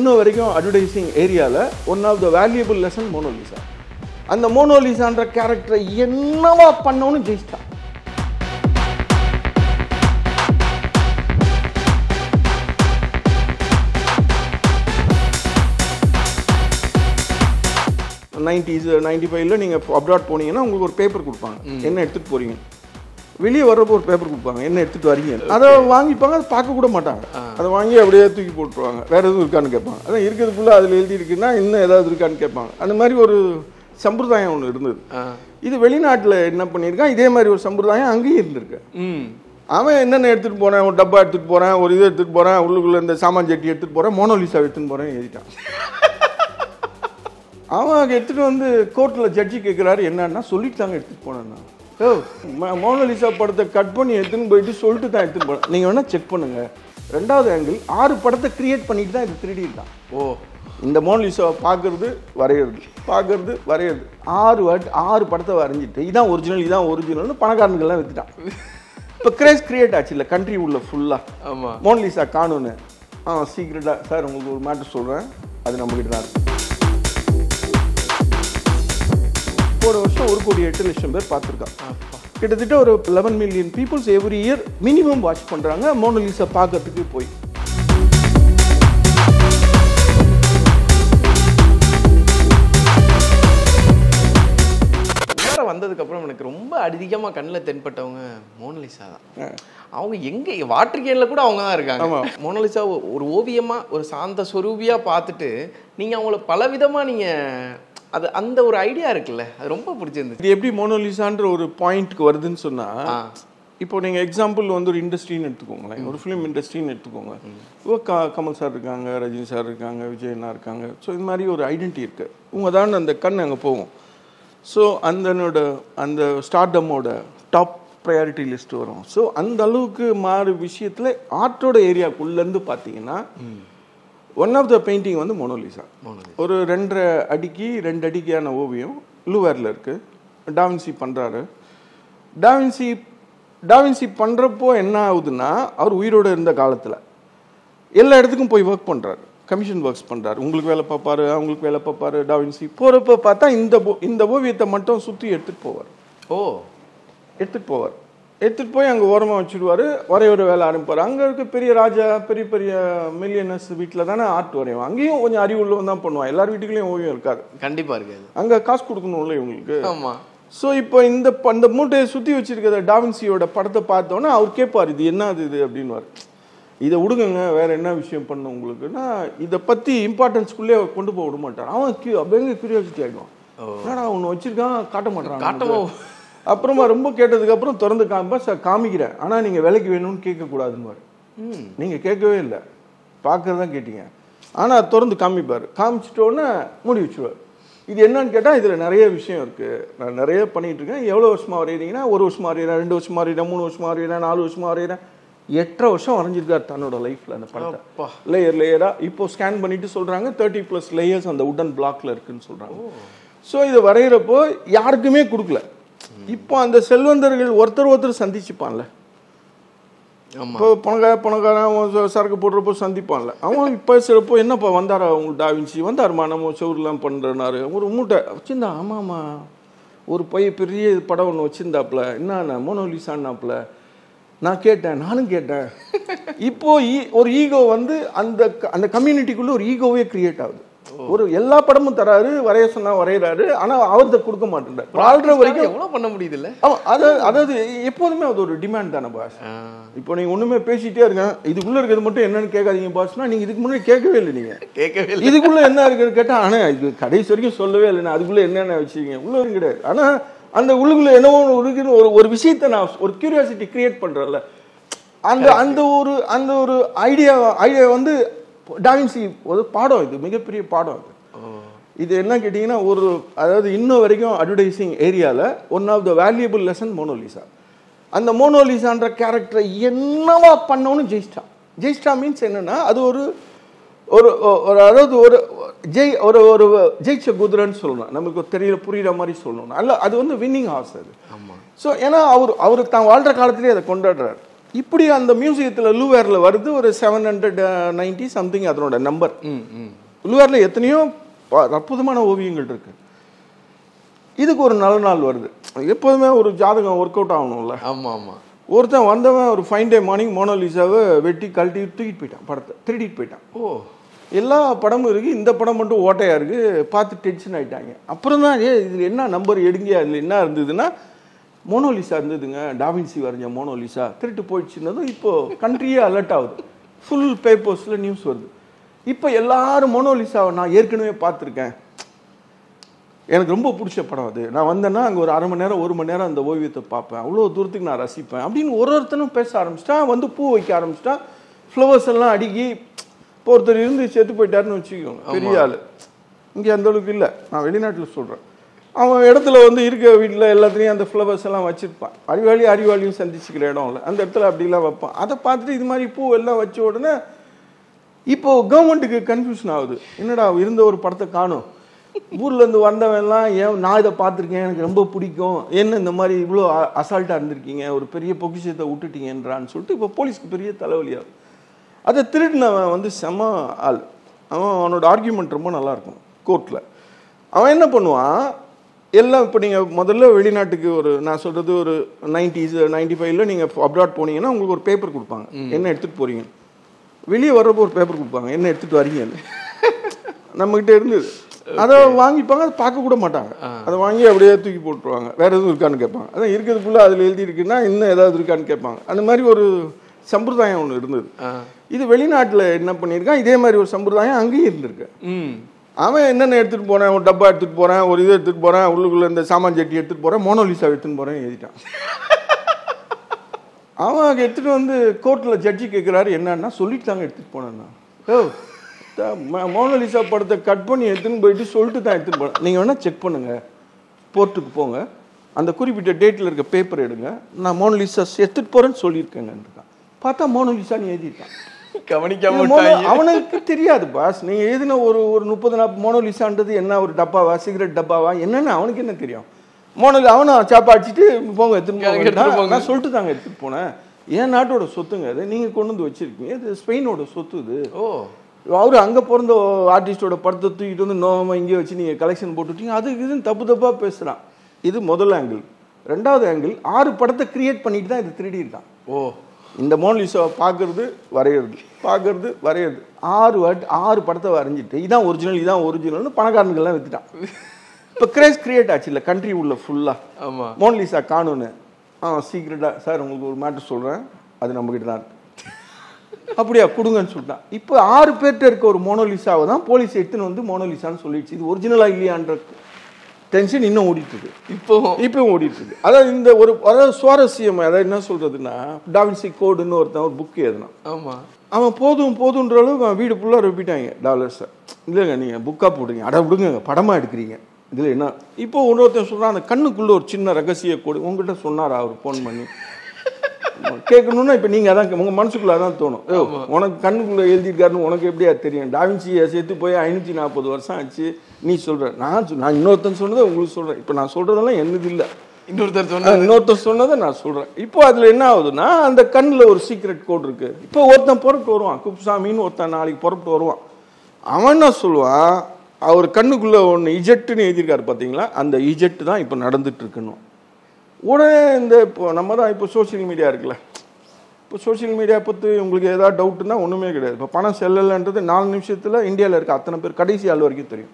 இன்ன வரைக்கும் அட்வர்டைசிங் ஏரியாவில் one of the valuable lesson Mona Lisa அந்த மோனோலிசான்ற கேரக்டரை என்னவா பண்ணவனு ஜெயிச்சிட்டான் நைன்டிஸ் நைன்டி ஃபைவ்ல நீங்கள் அப்ராட் போனீங்கன்னா உங்களுக்கு ஒரு பேப்பர் கொடுப்பாங்க என்ன எடுத்துகிட்டு போறீங்க வெளியே வர்றப்போ ஒரு பேப்பர் கொடுப்பாங்க என்ன எடுத்துகிட்டு வரீங்க அதை வாங்கிப்பாங்க அதை பார்க்க கூட மாட்டாங்க அதை வாங்கி அப்படியே தூக்கி போட்டுருவாங்க வேற எதுவும் இருக்கான்னு கேட்பாங்க அதான் இருக்கிறதுக்குள்ள அதில் எழுதி இருக்குன்னா இன்னும் ஏதாவது இருக்கான்னு கேட்பாங்க அந்த மாதிரி ஒரு சம்பிரதாயம் ஒன்று இருந்தது இது வெளிநாட்டில் என்ன பண்ணியிருக்கான் இதே மாதிரி ஒரு சம்பிரதாயம் அங்கேயும் இருந்திருக்கு ம் அவன் என்னென்ன எடுத்துகிட்டு போகிறேன் ஒரு டப்பா எடுத்துகிட்டு போகிறேன் ஒரு இது எடுத்துகிட்டு போகிறேன் உள்ளுக்குள்ளே இந்த சாமான் ஜெட்டி எடுத்துகிட்டு போகிறேன் மோனோலிசா எடுத்துன்னு போகிறேன் எழுதிட்டான் அவன் எடுத்துகிட்டு வந்து கோர்ட்டில் ஜட்ஜி கேட்குறாரு என்னன்னா சொல்லிட்டு தாங்க எடுத்துகிட்டு போனேன்னா ஓ ம- மோனோலிசா படத்தை கட் பண்ணி எடுத்துன்னு போயிட்டு சொல்லிட்டு தான் எடுத்துன்னு போனேன் நீங்கள் வேணால் செக் பண்ணுங்கள் ரெண்டாவது ஆங்கிள் ஆறு படத்தை கிரியேட் பண்ணிட்டு தான் இது திருடி இருக்கான் ஓ இந்த மோனலிசாவை பார்க்கறது வரைகிறது பார்க்கறது வரைகிறது ஆறு வாட்டி ஆறு படத்தை வரைஞ்சிட்டு இதான் ஒரிஜினல் இதான் ஒரிஜினல்னு பணக்காரனுக்கெல்லாம் வித்துட்டான் இப்போ கிரேஸ் கிரியேட் ஆச்சு இல்லை கண்ட்ரி உள்ள ஃபுல்லாக ஆமா மோனலிசா காணுன்னு ஆ சீக்கிரட்டாக சார் உங்களுக்கு ஒரு மேட்டர் சொல்கிறேன் அது நம்மகிட்ட தான் இருக்கு போன வருஷம் ஒரு கோடி எட்டு லட்சம் பேர் பார்த்துருக்கான் கிட்டத்தட்ட ஒரு eleven million peoples every year minimum watch பண்ணுறாங்க மோனலிசா பார்க்கறதுக்கு போய் உள்ளார வந்ததுக்கு அப்புறம் எனக்கு ரொம்ப அதிகமா கண்ணில் தென்பட்டவங்க மோனலிசா தான் அவங்க எங்க வாட்டர் கேன்ல கூட அவங்க தான் இருக்காங்க ஆமா. மோனலிசா ஒ- ஒரு ஓவியமா ஒரு சாந்த சொரூபியா பார்த்துட்டு நீங்க அவங்கள பலவிதமா நீங்க அது அந்த ஒரு ஐடியா இருக்குல்ல அது ரொம்ப பிடிச்சிருந்துச்சு இது எப்படி மோனோலிசான்ற ஒரு பாயிண்ட்க்கு வருதுன்னு சொன்னா ஆ. இப்போ நீங்க எக்ஸாம்பிள் வந்து ஒரு இண்டஸ்ட்ரின்னு எடுத்துக்கோங்களேன் ஒரு ஃபிலிம் இண்டஸ்ட்ரின்னு எடுத்துக்கோங்க இப்போ க கமல் சார் இருக்காங்க ரஜினி சார் இருக்காங்க விஜய் அண்ணா இருக்காங்க ஸோ இது மாதிரி ஒரு ஐடென்டி இருக்கு உங்க தான் அந்த கண் அங்கே போகும் ஸோ அந்தனோட அந்த ஸ்டார்டமோட டாப் ப்ரையாரிட்டி லிஸ்ட் வரும் ஸோ அந்த அளவுக்கு மாறு விஷயத்தில் ஆர்ட்டோட ஏரியாக்குள்ளேருந்து பார்த்தீங்கன்னா ஒன் ஆஃப் த பெயிண்டிங் வந்து மொனோலிசா ஒரு ரெண்டரை அடிக்கு ரெண்டு அடிக்கான ஓவியம் லூவேரில் இருக்கு டாவின்சி பண்ணுறாரு டாவின்சி டாவின்சி பண்ணுறப்போ என்ன ஆகுதுன்னா அவர் உயிரோடு இருந்த காலத்தில் எல்லா இடத்துக்கும் போய் ஒர்க் பண்ணுறாரு கமிஷன் ஒர்க்ஸ் பண்ணுறாரு உங்களுக்கு வேலை பார்ப்பாரு அவங்களுக்கு வேலை பார்ப்பாரு டாவின்சி போகிறப்ப பார்த்தா இந்த ஓ- இந்த ஓவியத்தை மட்டும் சுற்றி எடுத்துகிட்டு போவார் ஓ எடுத்துகிட்டு போவார் எடுத்துகிட்டு போய் அங்கே ஓரமாக வச்சுடுவார் வரையோட வேலை ஆரம்பிப்பார் அங்கே இருக்க பெரிய ராஜா பெரிய பெரிய மில்லியனர்ஸ் வீட்டில் தானே ஆர்ட் வரையும் அங்கேயும் கொஞ்சம் அறிவுள்ளவன் தான் பண்ணுவான் எல்லார் வீட்டுக்குள்ளேயும் ஓவியம் இருக்காது கண்டிப்பா இருக்காது அங்கே காசு கொடுக்கணும்ல இவங்களுக்கு ஆமா ஸோ இப்போ இந்த ப- இந்த மூட்டையை சுற்றி வச்சிருக்கிற டாவின்சியோட படத்தை பார்த்தோன்னே அவர் கேட்பார் இது என்ன இது அப்படின்னுவார் இதை விடுங்கங்க வேற என்ன விஷயம் பண்ணும் உங்களுக்குன்னா இதை பற்றி இம்பார்ட்டன்ஸ்குள்ளே அவர் கொண்டு போக விட மாட்டார் அவன் கியூ அப்படியே கியூரியாசிட்டி ஆகிடுவான் என்னடா ஒன்று வச்சிருக்கான் காட்ட மாட்டான் காட்டவோ? அப்புறமா ரொம்ப கேட்டதுக்கு அப்புறம் திறந்து காமிப்பா சார் காமிக்கிறேன் ஆனால் நீங்கள் விலைக்கு வேணும்னு கேட்கக்கூடாதுன்னு நீங்கள் கேட்கவே இல்லை பார்க்கறது தான் கேட்டீங்க ஆனால் திறந்து காமிப்பார் காமிச்சிட்டோன்னே மூடி வச்சுருவார் இது என்னன்னு கேட்டால் இதில் நிறைய விஷயம் இருக்குது நான் நிறைய பண்ணிட்டு இருக்கேன் எவ்வளோ வருஷமா வரைகிறீங்கன்னா ஒரு வருஷமா வரைகிறேன் ரெண்டு வருஷமா வரைகிறேன் மூணு வருஷமா வரைகிறேன் நாலு வருஷமா வரைகிறேன் எட்டரை வருஷம் வரைஞ்சிருக்காரு தன்னோட லைஃப்பில் அந்த படத்தை அப்பா. லேயர் லேயராக இப்போ ஸ்கேன் பண்ணிட்டு சொல்கிறாங்க தேர்ட்டி ப்ளஸ் லேயர்ஸ் அந்த உடன் பிளாக்ல இருக்குன்னு சொல்கிறாங்க ஸோ இதை வரைகிறப்போ யாருக்குமே கொடுக்கல இப்போ அந்த செல்வந்தர்கள் ஒருத்தர் ஒருத்தர் சந்திச்சுப்பான்ல ஆமா இப்போ பணக்கார பணக்காரன் அவன் ச- சரக்கு போடுறப்போ சந்திப்பான்ல அவன் இப்போ சிறப்போ என்னப்பா வந்தாரா உங்களுக்கு டாவின்சி வந்தாருமா நம்ம செவர்லாம் பண்ணுறனாரு ஒரு மூட்டை வச்சிருந்தா ஆமாம்மா ஒரு பைய பெரிய படம் ஒன்று வச்சிருந்தாப்புல என்ன மோனோலிசான்னாப்புல நான் கேட்டேன் நானும் கேட்டேன் இப்போ ஈ- ஒரு ஈகோ வந்து அந்த க- அந்த கம்யூனிட்டிக்குள்ள ஒரு ஈகோவே கிரியேட் ஆகுது ஒரு எல்லா படமும் தராரு வரைய சொன்னா வரைகிறாரு ஆனா அவர்த கொடுக்க மாட்டேன் வாழ்ற வரைக்கும் எவ்வளவு பண்ண முடியுது இல்ல ஆமா அதாவது அதாவது எப்போதுமே அது ஒரு டிமாண்ட் தானே பாஸ் இப்போ நீங்க ஒண்ணுமே பேசிட்டே இருக்கேன் இதுக்குள்ள இருக்கிறது மட்டும் என்னன்னு கேட்காதீங்க பாஸ்னா நீங்க இதுக்கு முன்னாடி கேட்கவே இல்லை நீங்க கேட்கவே இல்லை இதுக்குள்ள என்ன இருக்குன்னு கேட்டா ஆனா இது கடைசி வரைக்கும் சொல்லவே இல்லை நான் அதுக்குள்ள என்னென்ன வச்சுக்கீங்க உள்ள இருக்கு கிடையாது ஆனா அந்த உள்ளுக்குள்ள என்னவோ ஒண்ணு இருக்குன்னு ஒரு ஒரு விஷயத்தை நான் ஒரு கியூரியாசிட்டி கிரியேட் பண்றேன்ல அந்த அந்த ஒரு அந்த ஒரு ஐடியா ஐடியா வந்து டாவின்சி ஒரு பாடம் இது மிகப்பெரிய பாடம் இது இது என்ன கேட்டிங்கன்னா ஒரு அதாவது இன்னும் வரைக்கும் அட்வர்டைசிங் ஏரியாவில் one of the valuable lesson Mona Lisa அந்த மோனோலிசான்ற கேரக்டரை என்னவா பண்ணவனு ஜெயிச்சிட்டா ஜெயிச்சிட்டா மீன்ஸ் என்னன்னா அது ஒரு ஒரு ஒரு அதாவது ஒரு ஜெய் ஒரு ஒரு ஜெயிச்ச குதிரைன்னு சொல்லணும் நமக்கு தெரியல புரியுற மாதிரி சொல்லணும் அல்ல அது வந்து வின்னிங் ஹார்ஸ் அது ஆமா ஸோ ஏன்னா அவர் அவர் தான் வாழ்ற காலத்திலேயே அதை கொண்டாடுறாரு இப்படி அந்த மியூசியத்தில் லூவேரில் வருது ஒரு செவன் ஹண்ட்ரட் நைன்டி சம்திங் அதனோட நம்பர் ம் ம் லூவேரில் எத்தனையோ ப- அற்புதமான ஓவியங்கள் இருக்கு இதுக்கு ஒரு நல்ல நாள் வருது எப்போதுமே ஒரு ஜாதகம் ஒர்க் அவுட் ஆகணும்ல ஆமா ஆமா ஒருத்தன் வந்தவன் ஒரு ஃபைன் டே மார்னிங் மோனோலிசாவை வெட்டி கழட்டி தூக்கிட்டு போயிட்டான் படத்தை திருடிட்டு போயிட்டான் ஓ எல்லா படமும் இருக்கு இந்த படம் மட்டும் ஓட்டையா இருக்கு பார்த்து டென்ஷன் ஆயிட்டாங்க அப்புறம் தான் ஏ இதில் என்ன நம்பர் எடுங்க அதில் என்ன இருந்ததுன்னா மோனோலிசா இருந்ததுங்க டாவின்சி வரைஞ்ச மோனோலிசா திருட்டு போயிடுச்சுன்னதும் இப்போ கண்ட்ரியே அலர்ட் ஆகுது ஃபுல் பேப்பர்ஸில் நியூஸ் வருது இப்போ எல்லாரும் மோனோலிசாவை நான் ஏற்கனவே பார்த்துருக்கேன் எனக்கு ரொம்ப பிடிச்ச படம் அது நான் வந்தேன்னா அங்கே ஒரு அரை மணி நேரம் ஒரு மணி நேரம் அந்த ஓவியத்தை பார்ப்பேன் அவ்வளோ தூரத்துக்கு நான் ரசிப்பேன் அப்படின்னு ஒரு ஒருத்தனும் பேச ஆரம்பிச்சிட்டா வந்து பூ வைக்க ஆரம்பிச்சிட்டா ஃப்ளவர்ஸ் எல்லாம் அடுக்கி இப்போ ஒருத்தர் இருந்து செத்து போயிட்டாருன்னு வச்சுக்கோங்க பெரிய ஆள் இங்கே அந்த அளவுக்கு இல்லை நான் வெளிநாட்டில் சொல்கிறேன் அவன் இடத்துல வந்து இருக்க வீட்டில் எல்லாத்துலேயும் அந்த ஃப்ளவர்ஸ் எல்லாம் வச்சுருப்பான் அறிவாளி அறிவாளியும் சந்திச்சுக்கிற இடம் இல்லை அந்த இடத்துல அப்படிலாம் வைப்பான் அதை பார்த்துட்டு இது மாதிரி பூ எல்லாம் வச்ச உடனே இப்போ கவர்மெண்ட்டுக்கு கன்ஃபியூஷன் ஆகுது என்னடா இருந்த ஒரு படத்தை காணும் ஊர்ல இருந்து வந்தவன் எல்லாம் ஏன் நான் இதை பார்த்துருக்கேன் எனக்கு ரொம்ப பிடிக்கும் என்ன இந்த மாதிரி இவ்வளோ அசால்ட்டாக இருந்திருக்கீங்க ஒரு பெரிய பொக்கிஷத்தை விட்டுட்டீங்கன்றான்னு சொல்லிட்டு இப்போ போலீஸ்க்கு பெரிய தலைவலியாகும் அதை திருடினவன் வந்து செம ஆள் அவன் அவனோட ஆர்கியூமெண்ட் ரொம்ப நல்லா இருக்கும் கோர்ட்டில் அவன் என்ன பண்ணுவான் எல்லாம் இப்போ நீங்கள் முதல்ல வெளிநாட்டுக்கு ஒரு நான் சொல்கிறது ஒரு நைன்டிஸ் நைன்டி ஃபைவ்ல நீங்கள் அப்ராட் போனீங்கன்னா உங்களுக்கு ஒரு பேப்பர் கொடுப்பாங்க என்ன எடுத்துகிட்டு போறீங்க வெளியே வர்றப்போ ஒரு பேப்பர் கொடுப்பாங்க என்ன எடுத்துகிட்டு வரீங்கன்னு நம்மகிட்ட இருந்தது அதை வாங்கிப்பாங்க அதை பார்க்க கூட மாட்டாங்க அதை வாங்கி அப்படியே தூக்கி போட்டுருவாங்க வேற எதுவும் இருக்கான்னு கேட்பாங்க அதான் இருக்கிறதுக்குள்ள அதில் எழுதி இருக்குன்னா இன்னும் ஏதாவது இருக்கான்னு கேட்பாங்க அந்த மாதிரி ஒரு சம்பிரதாயம் ஒன்று இருந்தது ஆ. இது வெளிநாட்டில் என்ன பண்ணியிருக்கான் இதே மாதிரி ஒரு சம்பிரதாயம் அங்கேயும் இருந்திருக்கு ம் அவன் என்னென்ன எடுத்துகிட்டு போகிறேன் ஒரு டப்பா எடுத்துகிட்டு போகிறேன் ஒரு இது எடுத்துகிட்டு போகிறேன் உள்ளுக்குள்ளே இந்த சாமான் ஜட்டி எடுத்துகிட்டு போகிறேன் மோனோலிசா எடுத்துன்னு போகிறேன் எழுதிட்டான் அவன் எடுத்துகிட்டு வந்து கோர்ட்டில் ஜட்ஜி கேட்குறாரு என்னன்னா சொல்லிட்டு தாங்க எடுத்துகிட்டு போனேன்னா ஓ த- ம- மோனோலிசா படத்தை கட் பண்ணி எடுத்துன்னு போயிட்டு சொல்லிட்டு தான் எடுத்துன்னு போனேன் நீங்கள் வேணால் செக் பண்ணுங்கள் போர்ட்டுக்கு போங்க அந்த குறிப்பிட்ட டேட்டில் இருக்க பேப்பர் எடுங்க நான் மோனோலிசா எடுத்துகிட்டு போகிறேன்னு சொல்லியிருக்கேங்கன்றான் பார்த்தா மோனோலிசான்னு எழுதிட்டான் கவனிக்காம இது மோனோ- விட்டாங்க அவனுக்கு தெரியாது பாஸ் நீங்க எழுதின ஒரு ஒரு முப்பது நாற்பது மோனோலிசான்றது என்ன ஒரு டப்பாவா சிகரெட் டப்பாவா என்னன்னு அவனுக்கு என்ன தெரியும் மோனோலி அவனை சாப்பா அடிச்சிட்டு போங்க எடுத்துன்னு எனக்கு போங்க எடுத்துட்டு போங்க. நான் சொல்லிட்டு தாங்க எடுத்துட்டு போனேன் என் நாட்டோட சொத்துங்க அது நீங்க கொண்டு வந்து வச்சிருக்கீங்க இது ஸ்பெயினோட சொத்து இது ஓ அவரு அங்க பிறந்த ஆர்டிஸ்டோட படத்தை தூக்கிட்டு வந்து நோமா இங்கே வச்சு நீங்க கலெக்ஷன் போட்டுட்டீங்க அது இதுன்னு தப்பு தப்பா பேசுறான் இது முதல் ஆங்கிள் ரெண்டாவது ஆங்கிள் ஆறு படத்தை கிரியேட் பண்ணிட்டு தான் இது திருடி இருக்கான் ஓ இந்த மோனலிசாவை பார்க்கறது வரைகிறது பார்க்கறது வரைகிறது ஆறு வாட்டி ஆறு படத்தை வரைஞ்சிட்டு இதான் ஒரிஜினல் இதான் ஒரிஜினல்னு பணக்காரனுக்கெல்லாம் வித்துட்டான் இப்போ கிரேஸ் கிரியேட் ஆச்சு இல்லை கண்ட்ரி உள்ள ஃபுல்லாக ஆமா மோனலிசா காணுன்னு ஆ சீக்கிரட்டாக சார் உங்களுக்கு ஒரு மேட்டர் சொல்கிறேன் அது நம்மக்கிட்ட தான் இருக்கு அப்படியா கொடுங்கன்னு சொல்லிட்டான் இப்போ ஆறு பேர்கிட்ட இருக்க ஒரு மோனோலிசாவை தான் போலீஸ் எடுத்துன்னு வந்து மோனோலிசான்னு சொல்லிடுச்சு இது ஒரிஜினலாக இல்லையான்ற டென்ஷன் இன்னும் ஓடிட்டு இருக்கு இப்போ இப்பவும் ஓடிட்டு இருக்கு அதாவது இந்த ஒரு அதாவது சுவாரஸ்யம் அதாவது என்ன சொல்றதுன்னா டாவின்சி கோடுன்னு ஒருத்தன் ஒரு புக் எழுதினான் ஆமா அவன் போதும் போதுன்ற அளவுக்கு அவன் வீடு ஃபுல்லாக ரெப்பிட்டாங்க டாலர்ஸை இல்லைங்க நீங்கள் புக்காக போடுங்க அட விடுங்க படமாக எடுக்கிறீங்க இதில் என்ன இப்போ இன்னொருத்தன் சொல்கிறான் அந்த கண்ணுக்குள்ள ஒரு சின்ன ரகசிய கோடு உங்ககிட்ட சொன்னாரா அவர் ஃபோன் பண்ணி கேட்கணும்னா இப்போ நீங்கள் அதான் உங்கள் மனசுக்குள்ள அதான் தோணும் ஏ உனக்கு கண்ணுக்குள்ளே எழுதியிருக்காருன்னு உனக்கு எப்படியா தெரியும் டாவின்சியை சேர்த்து போய் ஐநூற்றி நாற்பது வருஷம் ஆச்சு நீ சொல்கிற நான் சொ- நான் இன்னொருத்தன் சொன்னதை உங்களுக்கு சொல்கிறேன் இப்போ நான் சொல்கிறதெல்லாம் என்னது இல்லை இன்னொருத்தர் சொன்ன இன்னொருத்தர் சொன்னதை நான் சொல்கிறேன் இப்போ அதில் என்ன ஆகுதுன்னா அந்த கண்ணில் ஒரு சீக்ரெட் கோட் இருக்கு இப்போ ஒருத்தன் புறப்பட்டு வருவான் குப்சாமின்னு ஒருத்தன் நாளைக்கு புறப்பட்டு வருவான் அவன் என்ன சொல்லுவான் அவர் கண்ணுக்குள்ளே ஒன்று இஜெட்டுன்னு எழுதியிருக்காரு பார்த்தீங்களா அந்த இஜெட்டு தான் இப்போ நடந்துட்டு இருக்கணும் உடனே இந்த இப்போ நம்ம தான் இப்போ சோஷியல் மீடியா இருக்குல்ல இப்போ சோஷியல் மீடியா பற்றி உங்களுக்கு ஏதாவது டவுட்னா ஒன்றுமே கிடையாது இப்போ பணம் செல்லலைன்றது நாலு நிமிஷத்தில் இந்தியாவில் இருக்க அத்தனை பேர் கடைசி ஆள் வரைக்கும் தெரியும்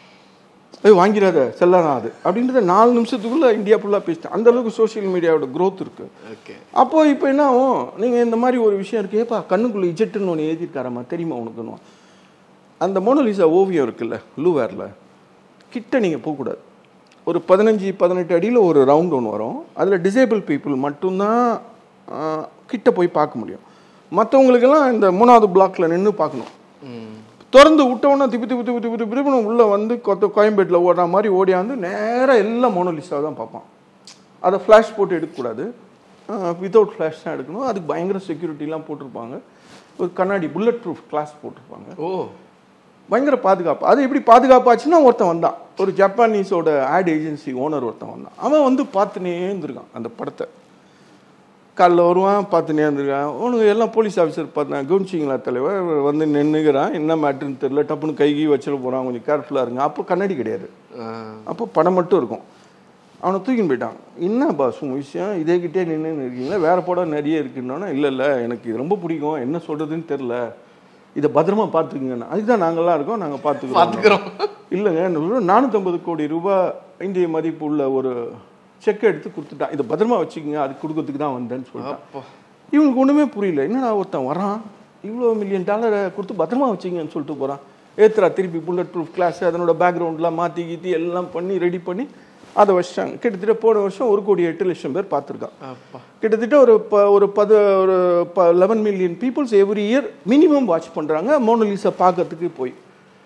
ஏய் வாங்கிடாத செல்லலாம் அது அப்படின்றத நாலு நிமிஷத்துக்குள்ள இந்தியா ஃபுல்லாக பேசிட்டேன் அந்த அளவுக்கு சோஷியல் மீடியாவோட growth இருக்கு ஓகே அப்போ இப்போ என்ன ஆகும் நீங்கள் இந்த மாதிரி ஒரு விஷயம் இருக்கு ஏப்பா கண்ணுக்குள்ள இஜெட்டுன்னு ஒன்று எழுதியிருக்காரம்மா தெரியுமா உனக்குன்னு அந்த மோனலிசா ஓவியம் இருக்குல்ல லூவேரில் கிட்ட நீங்கள் போகக்கூடாது ஒரு பதினஞ்சு பதினெட்டு அடியில் ஒரு ரவுண்ட் ஒன்று வரும் அதில் டிசேபிள் பீப்புள் மட்டும்தான் ஆ, கிட்ட போய் பார்க்க முடியும் மற்றவங்களுக்கெல்லாம் இந்த மூணாவது பிளாக்ல நின்று பார்க்கணும் ம் திறந்து விட்டவொன்னே திப்பி திப்பி திப்பி திப்பி திப்பி திப்பி உள்ளே வந்து கொத்த கோயம்பேட்டில் ஓடுற மாதிரி ஓடியாந்து நேராக எல்லாம் மோனோலிஸ்டாக தான் பார்ப்பான் அதை ஃப்ளாஷ் போட்டு எடுக்கக்கூடாது வித்தவுட் ஃப்ளாஷ் தான் எடுக்கணும் அதுக்கு பயங்கர செக்யூரிட்டிலாம் போட்டிருப்பாங்க ஒரு கண்ணாடி புல்லட் ப்ரூஃப் கிளாஸ் போட்டிருப்பாங்க ஓ பயங்கர பாதுகாப்பு அது எப்படி பாதுகாப்பாச்சுன்னா ஒருத்தன் வந்தான் ஒரு ஜப்பானீஸோட ஆட் ஏஜென்சி ஓனர் ஒருத்தன் வந்தான் அவன் வந்து பார்த்துனே இருந்திருக்கான் அந்த படத்தை காலைல வருவான் பார்த்து நேர்ந்துருக்கான் உனக்கு எல்லாம் போலீஸ் ஆஃபீஸர் பார்த்தேன் கவனிச்சிங்களா தலைவர் வந்து நின்றுக்கிறான் என்ன மேட்ருன்னு தெரியல டப்புன்னு கை கை வச்சிட போகிறான் கொஞ்சம் கேர்ஃபுல்லாக இருங்க அப்போ கண்ணாடி கிடையாது ஆ. அப்போ படம் மட்டும் இருக்கும் அவனை தூக்கின்னு போயிட்டான் என்ன பாஸ் உங்கள் விஷயம் இதே கிட்டே நின்று இருக்கீங்களா வேற படம் நிறைய இருக்குன்னொன்னே இல்லை இல்லை எனக்கு இது ரொம்ப பிடிக்கும் என்ன சொல்கிறதுன்னு தெரில இதை பத்திரமா பார்த்துக்குங்கண்ணா அதுதான் நாங்கள்லாம் இருக்கோம் நாங்கள் பார்த்துக்கிறோம் பார்த்துக்கிறோம் இல்லைங்க நானூற்றம்பது கோடி ரூபாய் இந்திய மதிப்பு உள்ள ஒரு செக் எடுத்து கொடுத்துட்டான் இதை பத்திரமா வச்சுக்கோங்க அது கொடுக்கறதுக்கு தான் வந்தேன்னு சொல்லிட்டான் அப்பா இவனுக்கு ஒன்றுமே புரியல என்னடா ஒருத்தன் வரான் இவ்வளோ மில்லியன் டாலரை கொடுத்து பத்திரமா வச்சுங்கன்னு சொல்லிட்டு போகிறான் ஏத்துறா திருப்பி புல்லட் ப்ரூஃப் கிளாஸ் அதனோட பேக்ரவுண்ட்லாம் மாற்றி கீத்தி எல்லாம் பண்ணி ரெடி பண்ணி அதை வச்சிட்டாங்க கிட்டத்தட்ட போன வருஷம் ஒரு கோடி எட்டு லட்சம் பேர் பார்த்துருக்கான் அப்பா கிட்டத்தட்ட ஒரு ப ஒரு பது ஒரு ப eleven million peoples every year minimum watch பண்ணுறாங்க மோனலிசா பார்க்கறதுக்கு போய்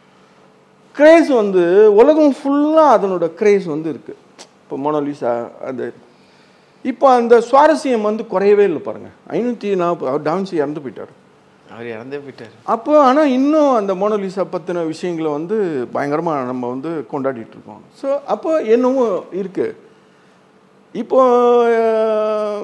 கிரேஸ் வந்து உலகம் ஃபுல்லாக அதனோட கிரேஸ் வந்து இருக்கு இப்போ மோனலிசா அந்த இப்போ அந்த சுவாரஸ்யம் வந்து குறையவே இல்லை பாருங்க ஐநூற்றி நாற்பது டான்சி இறந்து போயிட்டார் அவர் இறந்தே போயிட்டாரு அப்போ ஆனால் இன்னும் அந்த மோனலிசா பற்றின விஷயங்களை வந்து பயங்கரமாக நம்ம வந்து கொண்டாடிட்டு இருக்கோம் ஸோ அப்போ என்னவோ இருக்கு இப்போ அஹ்,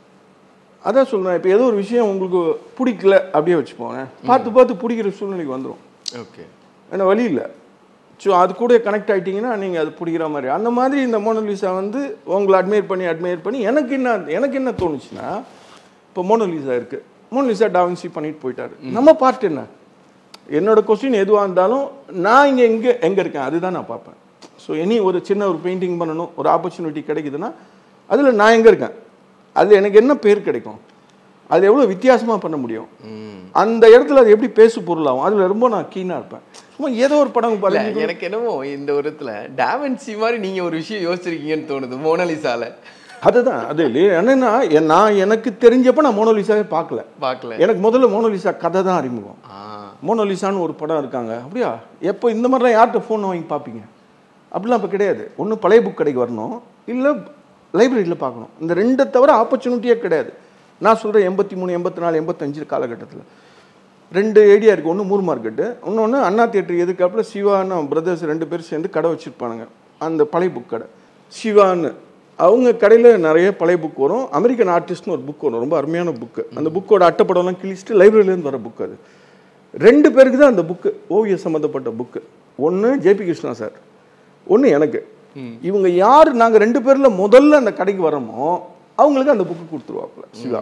அதான் சொல்றேன் இப்போ ஏதோ ஒரு விஷயம் உங்களுக்கு பிடிக்கல அப்படியே வச்சுப்போங்க பார்த்து பார்த்து பிடிக்கிற சூழ்நிலைக்கு வந்துடும் ஓகே ஏன்னா வழி இல்லை ஸோ அது கூட கனெக்ட் ஆகிட்டீங்கன்னா நீங்கள் அது பிடிக்கிற மாதிரி அந்த மாதிரி இந்த மோனலிசா வந்து உங்களை அட்மையர் பண்ணி அட்மையர் பண்ணி எனக்கு என்ன எனக்கு என்ன தோணுச்சுன்னா இப்போ மோனலிசா இருக்கு மோனலிசா டாவின்சி பண்ணிட்டு போயிட்டாரு நம்ம பார்ட் என்ன என்னோட கொஸ்டின் எதுவாக இருந்தாலும் நான் இங்கே எங்கே எங்கே இருக்கேன் அதுதான் நான் பார்ப்பேன் ஸோ எனி ஒரு சின்ன ஒரு பெயிண்டிங் பண்ணணும் ஒரு ஆப்பர்ச்சுனிட்டி கிடைக்குதுன்னா அதில் நான் எங்கே இருக்கேன் அதில் எனக்கு என்ன பேர் கிடைக்கும் அது எவ்வளோ வித்தியாசமாக பண்ண முடியும் ம் அந்த இடத்துல அது எப்படி பேசு பொருளாகும் அதில் ரொம்ப நான் கீனாக இருப்பேன் சும்மா ஏதோ ஒரு படம் இல்ல பாருங்க எனக்கு என்னமோ இந்த ஒரு இடத்துல டாவன்சி மாதிரி நீங்க ஒரு விஷயம் யோசிச்சிருக்கீங்கன்னு தோணுது மோனலிசால அதுதான் அது இல்லையே என்னன்னா என் நான் எனக்கு தெரிஞ்சப்ப நான் மோனோலிசாவே பார்க்கல பார்க்கல எனக்கு முதல்ல மோனோலிசா கதை தான் அறிமுகம் ஆ மோனோலிசான்னு ஒரு படம் இருக்காங்க அப்படியா எப்போ இந்த மாதிரிலாம் யார்கிட்ட ஃபோன் வாங்கி பார்ப்பீங்க அப்படிலாம் இப்போ கிடையாது ஒன்று பழைய புக் கடைக்கு வரணும் இல்லை லைப்ரரியில் பார்க்கணும் இந்த ரெண்டை தவிர ஆப்பர்ச்சுனிட்டியே கிடையாது நான் சொல்கிறேன் எண்பத்தி மூணு எண்பத்தி நாலு எண்பத்தஞ்சு காலகட்டத்தில் ரெண்டு ஏரியா இருக்குது ஒன்று மூர் மார்க்கெட்டு இன்னொன்று அண்ணா தியேட்டர் எதுக்காப்புல சிவான்னு பிரதர்ஸ் ரெண்டு பேரும் சேர்ந்து கடை வச்சுருப்பானுங்க அந்த பழைய புக் கடை சிவான்னு அவங்க கடையில் நிறைய பழைய புக் வரும் அமெரிக்கன் ஆர்டிஸ்ட்னு ஒரு புக் வரும் ரொம்ப அருமையான புக்கு அந்த புக்கோட அட்டைப்படம்லாம் கிழிச்சிட்டு லைப்ரரியிலேருந்து வர புக் அது ரெண்டு பேருக்கு தான் அந்த புக்கு ஓவிய சம்மந்தப்பட்ட புக்கு ஒன்று ஜேபி கிருஷ்ணா சார் ஒன்று எனக்கு இவங்க யார் நாங்கள் ரெண்டு பேரில் முதல்ல அந்த கடைக்கு வரோமோ அவங்களுக்கு அந்த புக்கு கொடுத்துருவாப்புல சிவா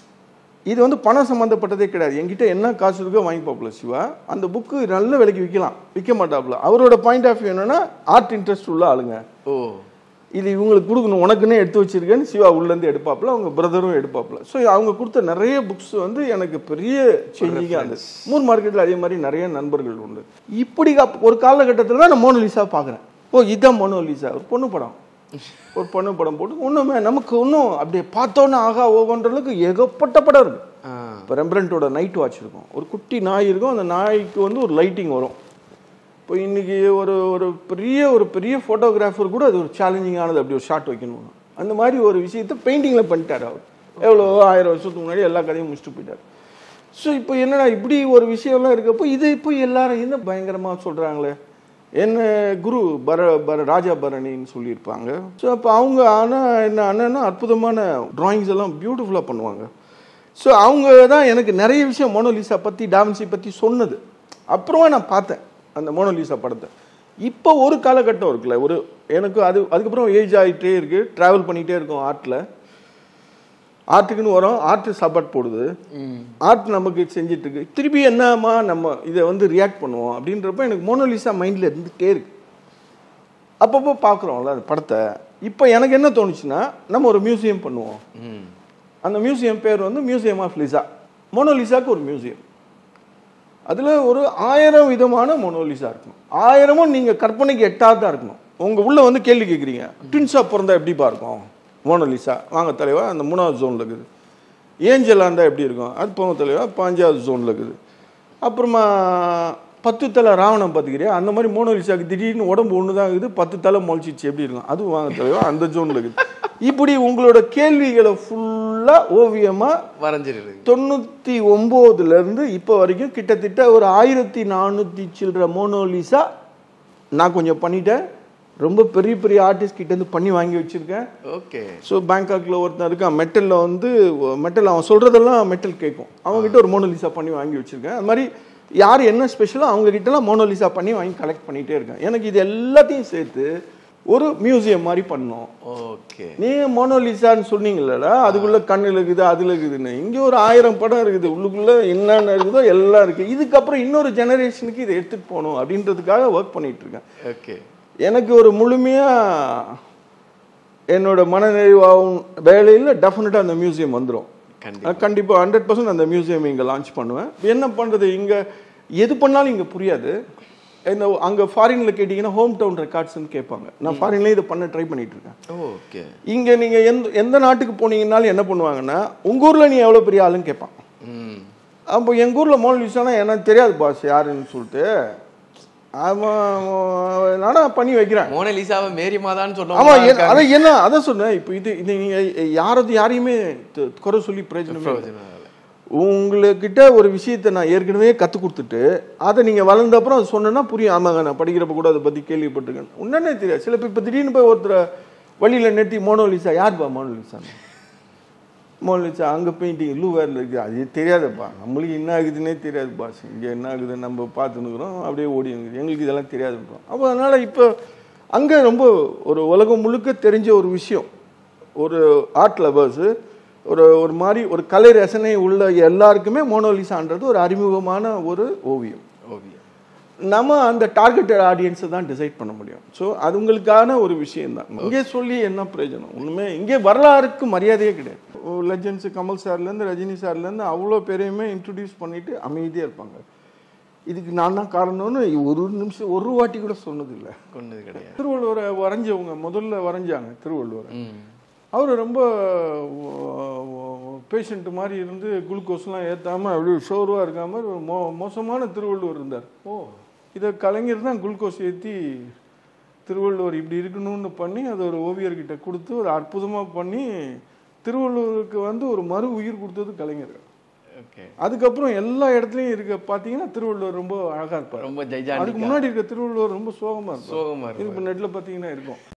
இது வந்து பணம் சம்மந்தப்பட்டதே கிடையாது என்கிட்ட என்ன காசு இருக்கோ வாங்கிப்பாப்புல சிவா அந்த புக்கு நல்ல விலைக்கு விற்கலாம் விற்க மாட்டாப்புல அவரோட பாயிண்ட் ஆஃப் வியூ என்னன்னா ஆர்ட் இன்ட்ரெஸ்ட் உள்ள ஆளுங்க ஓ இது இவங்களுக்கு கொடுக்கணும் உனக்குன்னே எடுத்து வச்சிருக்கேன்னு சிவா உள்ளேருந்து எடுப்பாப்புல அவங்க பிரதரும் எடுப்பாப்புல ஸோ அவங்க கொடுத்த நிறைய புக்ஸ் வந்து எனக்கு பெரிய சேஞ்சிங்காக இருந்தது மூர் மார்க்கெட்டில் அதே மாதிரி நிறைய நண்பர்கள் உண்டு இப்படி கப்- ஒரு காலகட்டத்தில் தான் நான் மோனோலிசா பார்க்குறேன் ஓ இதுதான் மோனோலிசா ஒரு பொண்ணு படம் ஒரு பொண்ணு படம் போட்டு ஒன்றுமே நமக்கு இன்னும் அப்படியே பார்த்தோன்னே ஆகா ஓகோன்ற அளவுக்கு ஏகப்பட்ட படம் இருக்கு ஆ இப்போ ரெம்பரண்டோட நைட் வாட்ச் இருக்கும் ஒரு குட்டி நாய் இருக்கும் அந்த நாய்க்கு வந்து ஒரு லைட்டிங் வரும் இப்போ இன்னைக்கு ஒரு ஒரு பெரிய ஒரு பெரிய ஃபோட்டோகிராஃபர் கூட அது ஒரு சேலஞ்சிங்கானது அப்படி ஒரு ஷாட் வைக்கணும் அந்த மாதிரி ஒரு விஷயத்தை பெயிண்டிங்கில் பண்ணிட்டார் அவர் எவ்வளோ ஆயிரம் வருஷத்துக்கு முன்னாடி எல்லா கதையும் முடிச்சுட்டு போயிட்டார் ஸோ இப்போ என்னடா இப்படி ஒரு விஷயம்லாம் இருக்கப்போ இதை இப்போ எல்லாரும் என்ன பயங்கரமாக சொல்கிறாங்களே என்ன குரு பர பர ராஜா பரணின்னு சொல்லியிருப்பாங்க ஸோ அப்போ அவங்க ஆனால் என்ன அண்ணன்னா அற்புதமான டிராயிங்ஸ் எல்லாம் பியூட்டிஃபுல்லாக பண்ணுவாங்க ஸோ அவங்க தான் எனக்கு நிறைய விஷயம் மோனோலிசா பற்றி டாவின்சி பற்றி சொன்னது அப்புறமா நான் பார்த்தேன் அந்த மோனோலிசா படத்தை இப்போ ஒரு காலகட்டம் இருக்குல்ல ஒரு எனக்கு அது அதுக்கப்புறம் ஏஜ் ஆகிட்டே இருக்கு ட்ராவல் பண்ணிகிட்டே இருக்கும் ஆர்ட்டில் ஆர்ட்டுக்குன்னு வரோம் ஆர்ட் சப்போர்ட் போடுது ஆர்ட் நமக்கு செஞ்சுட்டு இருக்கு திருப்பி என்னம்மா நம்ம இதை வந்து ரியாக்ட் பண்ணுவோம் அப்படின்றப்ப எனக்கு மோனோலிசா மைண்டில் இருந்துகிட்டே இருக்கு அப்பப்போ பார்க்குறோம்ல அந்த படத்தை இப்போ எனக்கு என்ன தோணுச்சுன்னா நம்ம ஒரு மியூசியம் பண்ணுவோம் ம் அந்த மியூசியம் பேர் வந்து மியூசியம் ஆஃப் லிசா மோனோலிசாக்கு ஒரு மியூசியம் அதில் ஒரு ஆயிரம் விதமான மோனோலிசா இருக்கும் ஆயிரமும் நீங்கள் கற்பனைக்கு எட்டாதான் இருக்கணும் உங்கள் உள்ள வந்து கேள்வி கேட்குறீங்க ட்வின்ஸாக பிறந்தா எப்படிப்பா இருக்கும் மோனோலிசா வாங்க தலைவா அந்த மூணாவது ஜோனில் இருக்குது ஏஞ்சலாக இருந்தால் எப்படி இருக்கும் அது போங்க தலைவா பாஞ்சாவது ஜோனில் இருக்குது அப்புறமா பத்து தலை ராவணம் பார்த்துக்கிறியா அந்த மாதிரி மோனோலிசாக்கு திடீர்னு உடம்பு ஒன்று தான் இருக்குது பத்து தலை முளைச்சிச்சு எப்படி இருக்கும் அதுவும் வாங்க தலைவா அந்த ஜோனில் இருக்குது இப்படி உங்களோட கேள்விகளை ஃபுல்லாக ஓவியமாக வரைஞ்சிருக்கு தொண்ணூற்றி இருந்து இப்போ வரைக்கும் கிட்டத்தட்ட ஒரு ஆயிரத்தி நானூற்றி சில்லற மோனோலிசா நான் கொஞ்சம் பண்ணிட்டேன் ரொம்ப பெரிய பெரிய ஆர்டிஸ்ட் கிட்ட இருந்து பண்ணி வாங்கி வச்சிருக்கேன் ஓகே ஸோ பேங்காக்ல ஒருத்தன் இருக்கான் மெட்டலில் வந்து மெட்டல் அவன் சொல்றதெல்லாம் மெட்டல் கேட்கும் அவங்ககிட்ட ஒரு மோனோலிசா பண்ணி வாங்கி வச்சிருக்கேன் அது மாதிரி யார் என்ன ஸ்பெஷலோ அவங்க கிட்டலாம் மோனோலிசா பண்ணி வாங்கி கலெக்ட் பண்ணிட்டே இருக்கேன் எனக்கு இது எல்லாத்தையும் சேர்த்து ஒரு மியூசியம் மாதிரி பண்ணோம் ஓகே நீங்க மோனோலிசான்னு சொன்னீங்கல்லடா அதுக்குள்ள கண்ணுல இருக்குது அதுல இருக்குதுன்னு இங்க ஒரு ஆயிரம் படம் இருக்குது உள்ளுக்குள்ள என்னென்ன இருக்குதோ எல்லாம் இருக்கு இதுக்கப்புறம் இன்னொரு ஜெனரேஷனுக்கு இதை எடுத்துட்டு போகணும் அப்படின்றதுக்காக ஒர்க் பண்ணிட்டு இருக்கேன் ஓகே எனக்கு ஒரு முழுமையா என்னோட மனநிறைவாகும் வேலையில் டெஃபினட்டாக அந்த மியூசியம் வந்துடும் கண்டிப்பா கண்டிப்பாக ஹண்ட்ரட் பர்சன்ட் அந்த மியூசியம் இங்கே லான்ச் பண்ணுவேன் என்ன பண்ணுறது இங்கே எது பண்ணாலும் இங்கே புரியாது என்ன அங்கே ஃபாரினில் கேட்டிங்கன்னா ஹோம் டவுன் ரெக்கார்ட்ஸ்னு கேட்பாங்க நான் ஃபாரின்லேயே இதை பண்ண ட்ரை பண்ணிட்டு இருக்கேன் ஓகே இங்கே நீங்கள் எந்த எந்த நாட்டுக்கு போனீங்கன்னாலும் என்ன பண்ணுவாங்கன்னா உங்கள் ஊரில் நீ எவ்வளோ பெரிய ஆளுன்னு கேட்பான் ம் அப்போ எங்கள் ஊரில் மோனலிசானா எனக்கு தெரியாது பாஸ் யாருன்னு சொல்லிட்டு அவன் நானா பண்ணி வைக்கிறேன் மோனலிசாவை மேரி மாதான்னு ஆமா சொன்னோம் எ- அதான் என்ன அதான் சொன்னேன் இப்போ இது இது நீங்க யாரது யாரையுமே த- குறை சொல்லி பிரயோஜனமே இல்லை. உங்ககிட்ட ஒரு விஷயத்தை நான் ஏற்கனவே கற்றுக் கொடுத்துட்டு அதை நீங்கள் வளர்ந்த அப்புறம் அது சொன்னேன்னா புரியும் ஆமாங்க நான் படிக்கிறப்ப கூட அதை பற்றி கேள்விப்பட்டிருக்கேன் உடனே தெரியாது சில பேர் இப்போ திடீர்னு போய் ஒருத்தரை வழியில் நெட்டி மோனோலிசா யார்ப்பா மோனோலிசா மோனோலிசா அங்கே பெயிண்டிங் லூவேரில் இருக்குது அது தெரியாதுப்பா நம்மளுக்கு என்ன ஆகுதுன்னே தெரியாது பாஸ் இங்கே என்ன ஆகுது நம்ம பார்த்துன்னுக்குறோம் அப்படியே ஓடி இருக்குது எங்களுக்கு இதெல்லாம் தெரியாதுன்றோம் அப்போ அதனால் இப்போ அங்கே ரொம்ப ஒரு உலகம் முழுக்க தெரிஞ்ச ஒரு விஷயம் ஒரு ஆர்ட் லவர்ஸு ஒரு ஒரு மாதிரி ஒரு கலை ரசனை உள்ள எல்லாருக்குமே மோனோலிசான்றது ஒரு அறிமுகமான ஒரு ஓவியம் ஓவியம் நம்ம அந்த டார்கெட்டட் ஆடியன்ஸை தான் டிசைட் பண்ண முடியும் ஸோ அது உங்களுக்கான ஒரு விஷயம் தான் இங்கே சொல்லி என்ன பிரயோஜனம் ஒன்றுமே இங்கே வரலாறுக்கு மரியாதையே கிடையாது லெஜன்ஸ் கமல் சார்லேருந்து ரஜினி சார்லேருந்து அவ்வளோ பேரையுமே இன்ட்ரடியூஸ் பண்ணிட்டு அமைதியாக இருப்பாங்க இதுக்கு நான் தான் காரணம்னு ஒரு நிமிஷம் ஒரு வாட்டி கூட சொன்னதில்லை கொண்டது கிடையாது திருவள்ளுவரை வரைஞ்சவங்க முதல்ல வரைஞ்சாங்க திருவள்ளுவரை ம் அவர் ரொம்ப பேஷண்ட் மாதிரி இருந்து குளுக்கோஸ்லாம் ஏற்றாமல் அப்படியே சோர்வாக இருக்காமல் ஒரு மோ மோசமான திருவள்ளுவர் இருந்தார் ஓ இதை கலைஞர் தான் குளுக்கோஸ் ஏற்றி திருவள்ளுவர் இப்படி இருக்கணும்னு பண்ணி அதை ஒரு ஓவியர்கிட்ட கொடுத்து ஒரு அற்புதமாக பண்ணி திருவள்ளுவருக்கு வந்து ஒரு மறு உயிர் கொடுத்தது கலைஞர் ஓகே அதுக்கப்புறம் எல்லா இடத்துலையும் இருக்க பார்த்தீங்கன்னா திருவள்ளுவர் ரொம்ப அழகாக இருப்பார் ரொம்ப அதுக்கு ஜெய்ஜாண்டி முன்னாடி இருக்க திருவள்ளுவர் ரொம்ப சோகமாக இருப்பார் சோகமா இது இப்போ நெட்டில் பார்த்தீங்கன்னா இருக்கும்